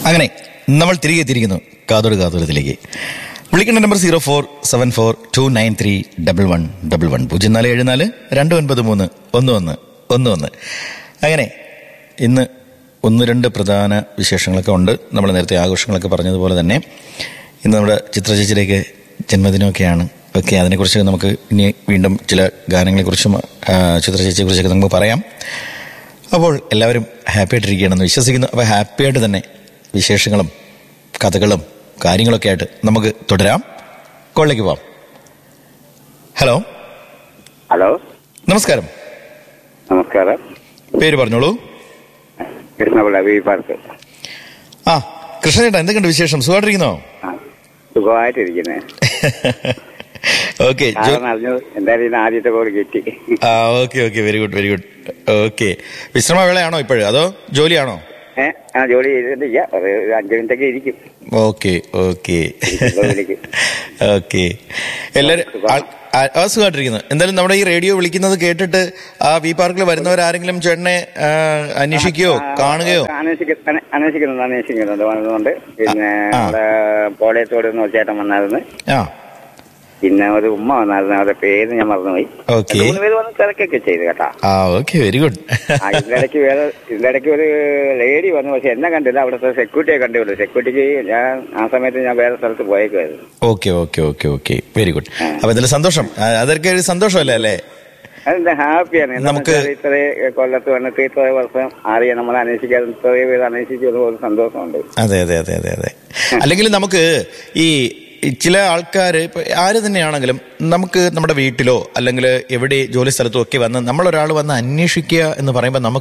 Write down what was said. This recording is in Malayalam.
അങ്ങനെ നമ്മൾ തിരികെ എത്തിയിരിക്കുന്നു കാതോട് കാതോരത്തിലേക്ക് വിളിക്കേണ്ട number zero four seven four two nine three double one double one പൂജ്യം നാല് ഏഴ് നാല് രണ്ട് ഒൻപത് മൂന്ന് ഒന്ന് ഒന്ന് ഒന്ന് ഒന്ന് അങ്ങനെ ഇന്ന് ഒന്ന് രണ്ട് പ്രധാന വിശേഷങ്ങളൊക്കെ ഉണ്ട് നമ്മൾ നേരത്തെ ആഘോഷങ്ങളൊക്കെ പറഞ്ഞതുപോലെ തന്നെ ഇന്ന് നമ്മുടെ ചിത്രചേച്ചിയിലേക്ക് ജന്മദിനമൊക്കെയാണ് ഓക്കെ അതിനെക്കുറിച്ച് നമുക്ക് ഇനി വീണ്ടും ചില ഗാനങ്ങളെക്കുറിച്ചും ആ, ചിത്രചേച്ചിയെക്കുറിച്ചൊക്കെ നമുക്ക് പറയാം അപ്പോൾ എല്ലാവരും ഹാപ്പി ആയിട്ടിരിക്കുകയാണെന്ന് വിശ്വസിക്കുന്നു അപ്പോൾ ഹാപ്പി ആയിട്ട് തന്നെ വിശേഷങ്ങളും കഥകളും കാര്യങ്ങളൊക്കെ ആയിട്ട് നമുക്ക് തുടരാം കോളിലേക്ക് പോവാം ഹലോ ഹലോ നമസ്കാരം നമസ്കാരം പേര് പറഞ്ഞോളൂ കൃഷ്ണപിള്ള വി പാർക്ക് ആ കൃഷ്ണചേട്ടാ എന്തൊക്കെയുണ്ട് വിശേഷം സുഖമായിട്ടിരിക്കുന്നോ ആ സുഖമായിട്ടിരിക്കുന്നേ ഓക്കെ കാരണം അറിഞ്ഞു എന്തായാലും ഇന്ന് ആദ്യത്തെ കോൾ കിട്ടി ആ okay okay very good very good okay വിശ്രമവേളയാണോ ഇപ്പോഴും അതോ ജോലിയാണോ ഏ ആ ജോലി ചെയ്തിട്ടില്ല ഒരു ഒരു അഞ്ച് മിനിറ്റൊക്കെ ഇരിക്കും ഓക്കെ ഓക്കെ ഇരിക്കുമ്പോ വിളിക്കും. ഓക്കെ എല്ലാരും ആൾ- ആ- ആ, സുഖമായിട്ടിരിക്കുന്നു എന്തായാലും നമ്മുടെ ഈ റേഡിയോ വിളിക്കുന്നത് കേട്ടിട്ട് ആ വി പാർക്കിൽ വരുന്നവരാരെങ്കിലും ചേട്ടനെ ആ, അന്വേഷിക്കുകയോ കാണുകയോ അന്വേഷിക്ക- അന്വേ- അന്വേഷിക്കുന്നുണ്ട് അന്വേഷിക്കുന്നുണ്ട് വന്നതുകൊണ്ട് പിന്നെ ആ. അവിടെ പോളയത്തോട് നിന്ന് ഒരു ചേട്ടൻ വന്നായിരുന്നു ആ പിന്നെ ഒരു ഉമ്മ വന്നായിരുന്നു അവരുടെ പേര് ഞാൻ മറന്നുപോയി ഓക്കെ രണ്ട് മൂന്ന് പേര് വന്ന് തിരക്കൊക്കെ ചെയ്തു കേട്ടാ ആ ഓക്കെ വെരി ഗുഡ് ആ, ഇതിന്റെ ഇടയ്ക്ക് വേറെ ഇതിന്റെ ഇടയ്ക്ക് ഒരു ലേഡി വന്നു പക്ഷെ എന്നെ കണ്ടില്ല അവിടുത്തെ സെക്യൂരിറ്റിയെ കണ്ടുള്ളൂ സെക്യൂരിറ്റിക്ക് ഞാൻ ആ സമയത്ത് ഞാൻ വേറെ സ്ഥലത്ത് പോയേക്കുമായിരുന്നു okay okay okay okay very good അപ്പൊ ഇതിൽ സന്തോഷം ആ, അതൊക്കെ ഒരു സന്തോഷമല്ലേ അല്ലേ അതെന്താ ഹാപ്പിയാണ് എന്താന്ന് നമുക്ക് വെച്ചാൽ ഇത്രേ കൊല്ലത്ത് വന്നിട്ട് ഇത്ര വർഷം ആരെയും നമ്മൾ അന്വേഷിക്കാതെ ഇത്രയും പേര് അന്വേഷിച്ചത് ഒരു സന്തോഷമുണ്ട് അതെ അതെ അതെ അതെ അതെ അല്ലെങ്കിൽ നമുക്ക് ഈ ഈ ചില ആൾക്കാർ ഇപ്പൊ ആര് തന്നെയാണെങ്കിലും നമുക്ക് നമ്മുടെ വീട്ടിലോ അല്ലെങ്കിൽ എവിടെ ജോലി സ്ഥലത്തോ ഒക്കെ വന്ന് നമ്മളൊരാൾ വന്ന് അന്വേഷിക്കുക എന്ന് പറയുമ്പോൾ നമുക്ക്